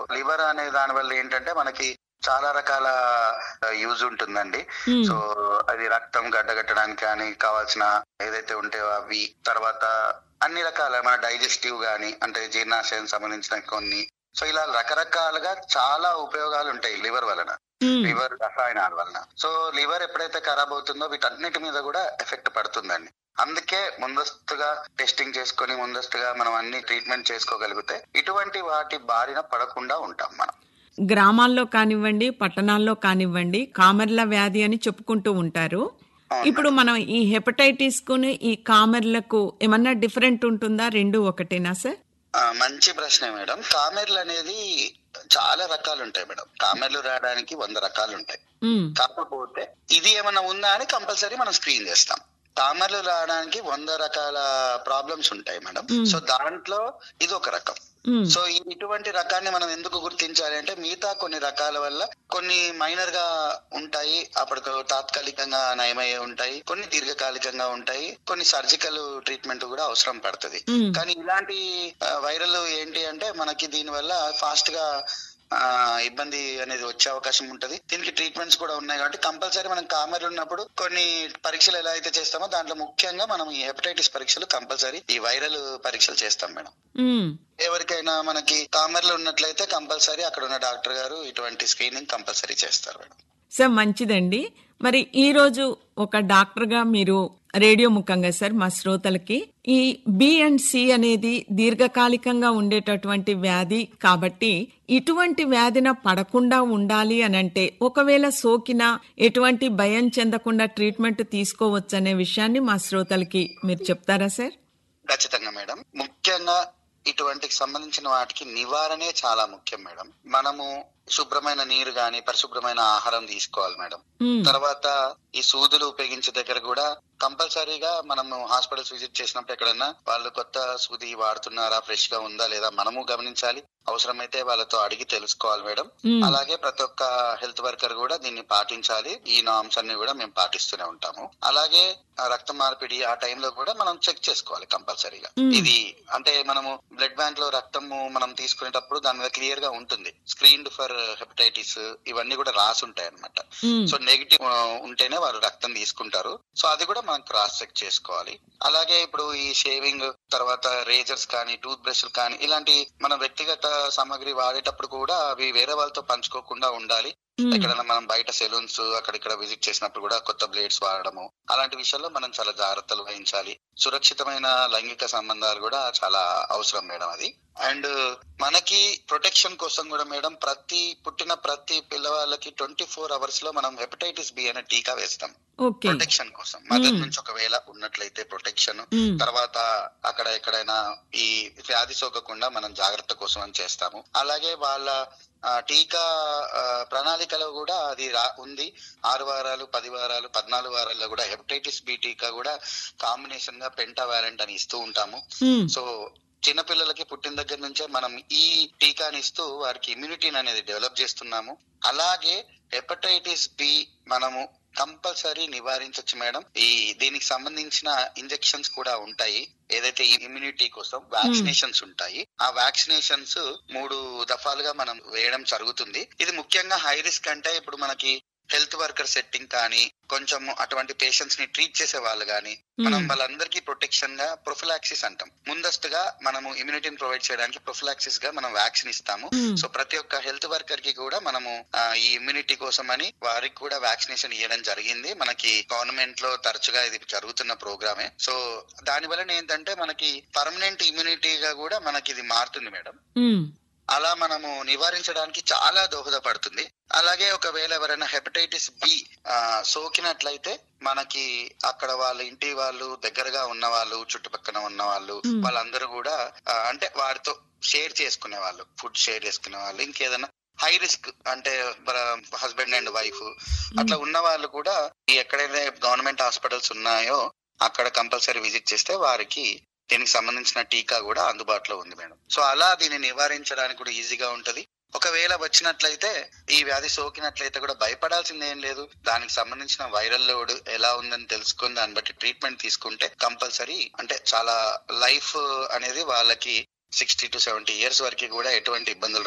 Liver అనే దాని వల్ల ఏంటంటే మనకి చాలా రకాల యూజ్ ఉంటుందండి ఉమ్, సో అది రక్తం గడ్డగట్టడానికి కానీ కావాల్సిన ఏదైతే ఉంటాయో అవి తర్వాత అన్ని రకాల మన డైజెస్టివ్ గాని అంటే జీర్ణాశయం సంబంధించిన కొన్ని సో ఇలా రకరకాలుగా చాలా ఉపయోగాలు ఉంటాయి లివర్ వలన ఉమ్, లివర్ రసాయనాల వలన సో లివర్ ఎప్పుడైతే ఖరాబ్ అవుతుందో వీటన్నిటి మీద కూడా ఎఫెక్ట్ పడుతుందండి అందుకే ముందస్తుగా టెస్టింగ్ చేసుకొని ముందస్తుగా మనం అన్ని ట్రీట్మెంట్ చేసుకోగలిగితే ఇటువంటి వాటి బారిన పడకుండా ఉంటాం మనం గ్రామాల్లో కానివ్వండి పట్టణాల్లో కానివ్వండి కామెర్ల వ్యాధి అని చెప్పుకుంటూ ఉంటారు అవును. ఇప్పుడు మనం ఈ హెపటైటిస్ కుని ఈ కామెర్లకు ఏమన్నా డిఫరెంట్ ఉంటుందా రెండు ఒకటేనా సార్ ఆ, మంచి ప్రశ్నే మేడం కామెర్లు అనేది చాలా రకాలు ఉంటాయి మేడం కామెర్లు రావడానికి వంద రకాలు ఉంటాయి ఉమ్, కాకపోతే ఇది ఏమన్నా ఉందా అని కంపల్సరీ మనం స్క్రీన్ చేస్తాం కామెర్లు రావడానికి వంద రకాల ప్రాబ్లమ్స్ ఉంటాయి మేడం మ్మ్. సో దాంట్లో ఇది ఒక రకం ఉమ్, సో ఈ- ఇటువంటి రకాన్ని మనం ఎందుకు గుర్తించాలి అంటే మిగతా కొన్ని రకాల వల్ల కొన్ని మైనర్ గా ఉంటాయి అప్పటికి తాత్కాలికంగా నయమయ్యే ఉంటాయి కొన్ని దీర్ఘకాలికంగా ఉంటాయి కొన్ని సర్జికల్ ట్రీట్మెంట్ కూడా అవసరం పడుతుంది ఉమ్, కానీ ఇలాంటి వైరల్ ఏంటి అంటే మనకి దీని వల్ల ఫాస్ట్ గా ఆ, ఇబ్బంది అనేది వచ్చే అవకాశం ఉంటది దీనికి ట్రీట్మెంట్స్ కూడా ఉన్నాయి కాబట్టి కంపల్సరీ మనం కామెర్లు ఉన్నప్పుడు కొన్ని పరీక్షలు ఎలా అయితే చేస్తామో దాంట్లో ముఖ్యంగా మనం ఈ హెపటైటిస్ పరీక్షలు కంపల్సరీ ఈ వైరల్ పరీక్షలు చేస్తాం మేడం ఉమ్. ఎవరికైనా మనకి కామెర్లు ఉన్నట్లయితే కంపల్సరీ అక్కడ ఉన్న డాక్టర్ గారు ఇటువంటి స్క్రీనింగ్ కంపల్సరీ చేస్తారు మేడం సార్ మంచిదండి మరి ఈ రోజు ఒక డాక్టర్ గా మీరు రేడియో ముఖంగా సార్ మా శ్రోతలకి ఈ బి అండ్ సి అనేది దీర్ఘకాలికంగా ఉండేటటువంటి వ్యాధి కాబట్టి ఇటువంటి వ్యాధిన పడకుండా ఉండాలి అని అంటే ఒకవేళ సోకినా ఎటువంటి భయం చెందకుండా ట్రీట్మెంట్ తీసుకోవచ్చు అనే విషయాన్ని మా శ్రోతలకి మీరు చెప్తారా సార్ ఖచ్చితంగా మేడం ముఖ్యంగా ఇటువంటికి సంబంధించిన వాటికి నివారణే చాలా ముఖ్యం మేడం మనము శుభ్రమైన నీరు గాని పరిశుభ్రమైన ఆహారం తీసుకోవాలి మేడం ఉమ్, తర్వాత ఈ సూదులు ఉపయోగించే దగ్గర కూడా కంపల్సరీగా మనము హాస్పిటల్స్ విజిట్ చేసినప్పుడు ఎక్కడన్నా వాళ్ళు కొత్త సూది వాడుతున్నారా ఫ్రెష్ గా ఉందా లేదా మనము గమనించాలి అవసరమైతే వాళ్ళతో అడిగి తెలుసుకోవాలి మేడం ఉమ్, అలాగే ప్రతి ఒక్క హెల్త్ వర్కర్ కూడా దీన్ని పాటించాలి ఈ నామ్స్ అన్ని కూడా మేము పాటిస్తూనే ఉంటాము అలాగే ఆ రక్త మార్పిడి ఆ టైంలో కూడా మనం చెక్ చేసుకోవాలి కంపల్సరీగా మ్మ్. ఇది అంటే మనము బ్లడ్ బ్యాంక్ లో రక్తము మనం తీసుకునేటప్పుడు దాని మీద క్లియర్ గా ఉంటుంది స్క్రీన్డ్ ఫర్ హెపటైటిస్ ఇవన్నీ కూడా రాసి ఉంటాయి అనమాట ఉమ్, సో నెగిటివ్ ఉంటేనే వారు రక్తం తీసుకుంటారు సో అది కూడా మనం క్రాస్ చెక్ చేసుకోవాలి అలాగే ఇప్పుడు ఈ షేవింగ్ తర్వాత రేజర్స్ కానీ టూత్ బ్రష్ కానీ ఇలాంటి మన వ్యక్తిగత సామాగ్రి వాడేటప్పుడు కూడా అవి వేరే వాళ్ళతో పంచుకోకుండా ఉండాలి ఉమ్, ఎక్కడైనా మనం బయట సెలూన్స్ అక్కడిక్కడ విజిట్ చేసినప్పుడు కూడా కొత్త బ్లేడ్స్ వాడడము అలాంటి విషయాల్లో మనం చాలా జాగ్రత్తలు వహించాలి సురక్షితమైన లైంగిక సంబంధాలు కూడా చాలా అవసరం మేడం అది అండ్ మనకి ప్రొటెక్షన్ కోసం కూడా మేడం ప్రతి పుట్టిన ప్రతి పిల్లవాళ్ళకి ట్వంటీ ఫోర్ అవర్స్ లో మనం హెపటైటిస్ బి అనే టీకా వేస్తాం ఓకే ప్రొటెక్షన్ కోసం మదర్ మ్మ్. నుంచి ఒకవేళ ఉన్నట్లయితే ప్రొటెక్షన్ ఉమ్, తర్వాత అక్కడ ఎక్కడైనా ఈ వ్యాధి సోకకుండా మనం జాగ్రత్త కోసం అని చేస్తాము అలాగే వాళ్ళ ఆ, టీకా ఆ, ప్రణాళికలో కూడా అది రా- ఉంది ఆరు వారాలు పది వారాలు పద్నాలుగు వారాల్లో కూడా హెపటైటిస్ బి టీకా కూడా కాంబినేషన్ గా పెంటావాలెంట్ అని ఇస్తూ ఉంటాము ఉమ్, సో చిన్నపిల్లలకి పుట్టిన దగ్గర నుంచే మనం ఈ టీకాని ఇస్తూ వారికి ఇమ్యూనిటీని అనేది డెవలప్ చేస్తున్నాము అలాగే హెపటైటిస్ బి మనము కంపల్సరీ నివారించవచ్చు మేడం ఈ దీనికి సంబంధించిన ఇంజెక్షన్స్ కూడా ఉంటాయి ఏదైతే ఈ ఇమ్యూనిటీ కోసం వ్యాక్సినేషన్స్ ఉంటాయి ఆ వ్యాక్సినేషన్స్ మూడు దఫాలుగా మనం వేయడం జరుగుతుంది ఇది ముఖ్యంగా హై రిస్క్ అంటే ఇప్పుడు మనకి హెల్త్ వర్కర్ సెట్టింగ్ కానీ కొంచెం అటువంటి పేషెంట్స్ ని ట్రీట్ చేసే వాళ్ళు కానీ మనం ఉమ్, వాళ్ళందరికీ ప్రొటెక్షన్ గా ప్రొఫిలాక్సిస్ అంటాం ముందస్తుగా మనము ఇమ్యూనిటీని ప్రొవైడ్ చేయడానికి ప్రొఫిలాక్సిస్ గా మనం వ్యాక్సిన్ ఇస్తాము ఉమ్, సో ప్రతి ఒక్క హెల్త్ వర్కర్ కి కూడా మనము ఆ, ఈ ఇమ్యూనిటీ కోసం అని వారికి కూడా వ్యాక్సినేషన్ ఇవ్వడం జరిగింది మనకి గవర్నమెంట్ లో తరచుగా ఇది జరుగుతున్న ప్రోగ్రామే సో దాని వలన ఏంటంటే మనకి పర్మనెంట్ ఇమ్యూనిటీగా కూడా మనకి ఇది మారుతుంది మేడం ఉమ్, అలా మనము నివారించడానికి చాలా దోహదపడుతుంది అలాగే ఒకవేళ ఎవరైనా హెపటైటిస్ బి సోకినట్లయితే మనకి అక్కడ వాళ్ళ ఇంటి వాళ్ళు దగ్గరగా ఉన్న వాళ్ళు చుట్టుపక్కల ఉన్న వాళ్ళు Hmm. వాళ్ళందరూ కూడా ఆ, అంటే వారితో షేర్ చేసుకునే వాళ్ళు ఫుడ్ షేర్ చేసుకునే వాళ్ళు ఇంకేదైనా హై రిస్క్ అంటే హస్బెండ్ అండ్ వైఫ్ అట్లా ఉన్న వాళ్ళు కూడా ఈ ఎక్కడైతే గవర్నమెంట్ హాస్పిటల్స్ ఉన్నాయో అక్కడ కంపల్సరీ విజిట్ చేస్తే వారికి దీనికి సంబంధించిన టీకా కూడా అందుబాటులో ఉంది మేడం సో అలా దీన్ని నివారించడానికి కూడా ఈజీగా ఉంటది ఒకవేళ వచ్చినట్లయితే ఈ వ్యాధి సోకినట్లయితే కూడా భయపడాల్సింది ఏం లేదు దానికి సంబంధించిన వైరల్ లోడ్ ఎలా ఉందని తెలుసుకుని దాన్ని బట్టి ట్రీట్మెంట్ తీసుకుంటే కంపల్సరీ అంటే చాలా లైఫ్ అనేది వాళ్ళకి సిక్స్టీ టు సెవెంటీ ఇయర్స్ వరకు కూడా ఎటువంటి ఇబ్బందులు